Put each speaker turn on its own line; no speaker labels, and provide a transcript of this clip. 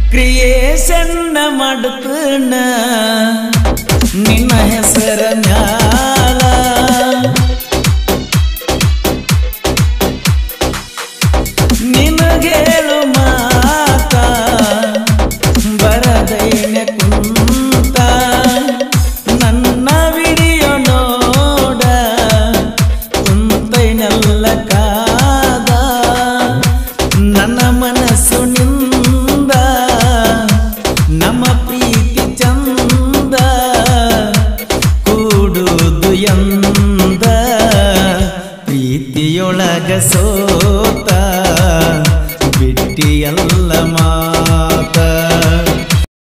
ಕ್ರಿಯೇಷನ್ನ ಮಾಡುತ್ತನ ನಿನ್ನ ಹೆಸರ ಮ್ಯಾಲ ನಿನಗೇಳು ಮಾತ ಬರದೈನೆ ಕುಂತ ನನ್ನ ವಿಡಿಯೋ ನೋಡ ಕುಂತೈನೆಲ್ಲ ಕಾದ ನನ್ನ ಮನಸ್ಸು ನಿಂದ ನಮ್ಮ ಪ್ರೀತಿ ಚಂದ ಕೂಡುದು ಎಂದ ಪ್ರೀತಿಯೊಳಗ ಸೋತ ಬಿಟ್ಟಿಯಲ್ಲ